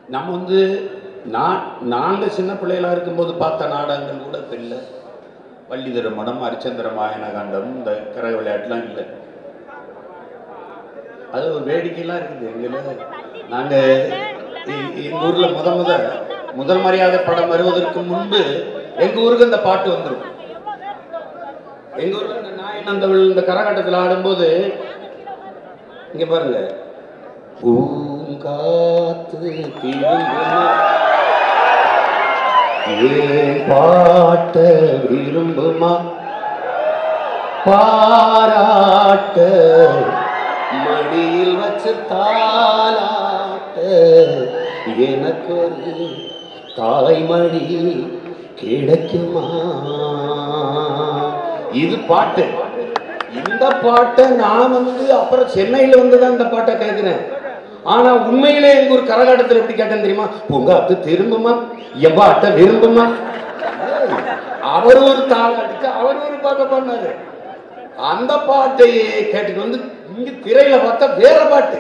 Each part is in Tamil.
நம்ம வந்து நான் நாங்கள் சின்ன பிள்ளைகளா இருக்கும்போது பார்த்த நாடகங்கள் கூட இப்போ இல்லை வள்ளி திருமணம் அரிச்சந்திர மாயன காண்டம் இந்த கரை விளையாட்டுலாம் இல்லை அது ஒரு வேடிக்கைலாம் இருக்குது எங்களை நாங்கள் எங்கள் ஊரில் முத முத முதல் மரியாதை படம் வருவதற்கு முன்பு எங்கள் ஊருக்கு இந்த பாட்டு வந்துடும் எங்கள் ஊரில் இந்த நாயனந்தவள் இந்த கரகாட்டத்தில் ஆடும்போது இங்கே பாருங்க பூங்காத்து திரும்புமா ஏன் பாட்ட விரும்புமா பாராட்ட மடியில் வச்சு தாளாட்ட எனக்கு ஒரு தாய்மடி கிடைக்குமா இது பாட்டு இந்த பாட்டை நான் வந்து அப்புறம் சென்னையில வந்து தான் இந்த பாட்டை கேட்கிறேன் ஆனா உண்மையிலே எங்க ஒரு கரகாட்டத்தில் எப்படி கேட்டேன் தெரியுமா பூங்காத்து திரும்புமா எவ்வாட்ட விரும்புமா அவர் ஒரு தாளாட்டுக்கு அவர் ஒரு பாட்டை பண்ணாரு அந்த பாட்டை கேட்டுட்டு வந்து இங்க திரையில பார்த்தா வேற பாட்டு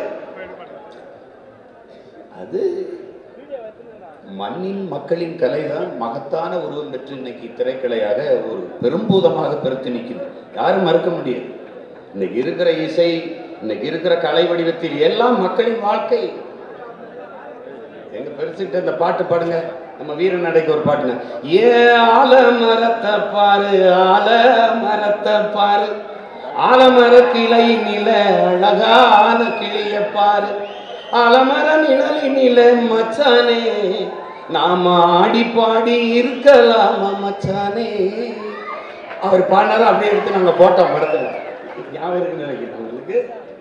அது மண்ணின் மக்களின் கலைதான் மகத்தான உருவம் பெற்று இன்னைக்கு திரைக்கலையாக ஒரு பெரும்பூதமாக பெருத்து நிற்குது யாரும் மறுக்க முடியாது இன்னைக்கு இருக்கிற இசை இன்னைக்கு இருக்கிற கலை வடிவத்தில் எல்லாம் மக்களின் வாழ்க்கை எங்க பெருசுக்கிட்ட இந்த பாட்டு பாடுங்க நம்ம வீர நடைக்கு ஒரு பாட்டுங்க ஏ ஆல மரத்தை பாரு ஆல மரத்தை பாரு ஆலமர கிளை நில அழகான கிளிய பாரு ஆலமர நிழலி நில மச்சானே நாம ஆடி பாடி இருக்கலாமா மச்சானே அவர் பாடினாரு அப்படியே எடுத்து நாங்க போட்டோம் படத்துல ஞாபகம் இருக்குன்னு நினைக்கிறேன் உங்களுக்கு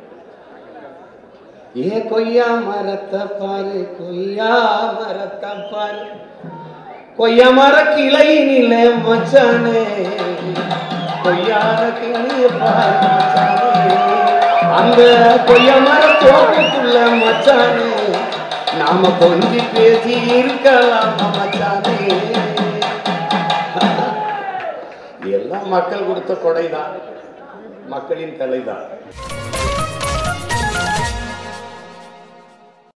ஏ கொய்யா மரத்தை பாரு கொய்யா மரத்தை பாரு கொய்யா மர கிளையினில மச்சானே கொய்யார கிளிய பாரு மச்சானே அந்த கொய்யா மர தோட்டத்துள்ள மச்சானே நாம கொஞ்சி பேசி இருக்கலாம் மச்சானே எல்லாம் மக்கள் கொடுத்த கொடைதான் மக்களின் கலைதான்